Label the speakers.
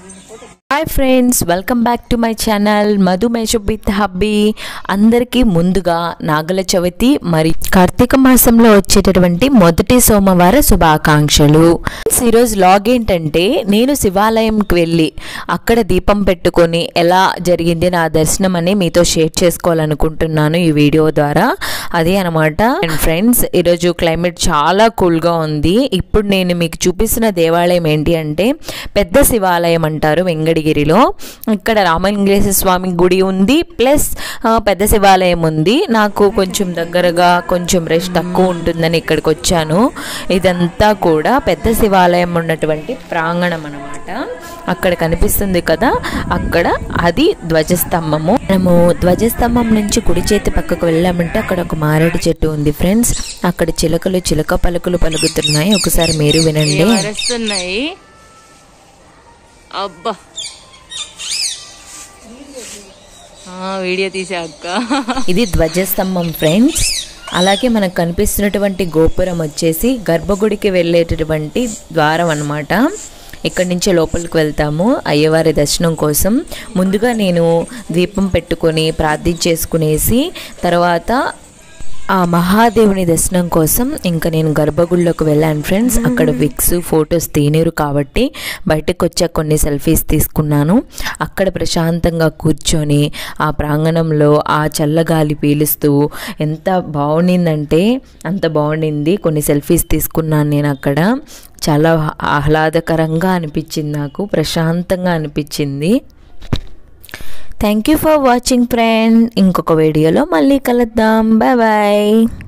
Speaker 1: hi friends welcome back to my channel Madhu mashup with hubby అందరికీ ముందుగా నాగల చవితి మరి కార్తీక మాసంలో వచ్చేటటువంటి మొదటి సోమవార శుభాకాంక్షలు ఈరోజు లాగ్ ఏంటంటే నేను శివాలయంకి వెళ్ళి అక్కడ దీపం పెట్టుకొని ఎలా జరిగింది నా దర్శనం అని మీతో షేర్ చేసుకోవాలనుకుంటున్నాను ఈ వీడియో ద్వారా అదే అనమాట అండ్ ఫ్రెండ్స్ ఈరోజు క్లైమేట్ చాలా కూల్గా ఉంది ఇప్పుడు నేను మీకు చూపిస్తున్న దేవాలయం ఏంటి అంటే పెద్ద శివాలయం అంటారు వెంగడగిరిలో ఇక్కడ రామలింగేశ్వర స్వామి గుడి ఉంది ప్లస్ ఆ, పెద్ద శివాలయం ఉంది నాకు కొంచెం దగ్గరగా కొంచెం రెస్ట్ తక్కువ ఉంటుందని ఇక్కడికి వచ్చాను ఇదంతా కూడా పెద్ద శివాలయం ఉన్నటువంటి ప్రాంగణం అనమాట అక్కడ కనిపిస్తుంది కదా అక్కడ అది ధ్వజస్తంభము మనము ధ్వజస్తంభం నుంచి కుడి చేతి పక్కకు వెళ్ళామంటే అక్కడ ఒక మారేడు చెట్టు ఉంది ఫ్రెండ్స్ అక్కడ చిలకలు చిలక పలుకులు పలుకుతున్నాయి ఒకసారి మీరు వినండి
Speaker 2: వస్తున్నాయి అబ్బా ఆ, వీడియో తీసా అక్క
Speaker 1: ఇది ధ్వజస్తంభం ఫ్రెండ్స్ అలాగే మనకు కనిపిస్తున్నటువంటి గోపురం వచ్చేసి గర్భగుడికి వెళ్ళేటటువంటి ద్వారం అన్నమాట ఇక్కడి నుంచి లోపలికి వెళ్తాము అయ్యవారి దర్శనం కోసం ముందుగా నేను దీపం పెట్టుకొని ప్రార్థించేసుకునేసి తర్వాత ఆ మహాదేవుని దర్శనం కోసం ఇంకా నేను గర్భగుడిలోకి వెళ్ళాను ఫ్రెండ్స్ అక్కడ విక్స్ ఫొటోస్ తీనేరు కాబట్టి బయటకు వచ్చాక కొన్ని సెల్ఫీస్ తీసుకున్నాను అక్కడ ప్రశాంతంగా కూర్చొని ఆ ప్రాంగణంలో ఆ చల్లగాలి పీలుస్తూ ఎంత బాగుండిందంటే అంత బాగుండింది కొన్ని సెల్ఫీస్ తీసుకున్నాను నేను అక్కడ చాలా ఆహ్లాదకరంగా అనిపించింది నాకు ప్రశాంతంగా అనిపించింది thank you for watching friend ఇంకొక వీడియోలో మళ్ళీ కలుద్దాం బాయ్ బాయ్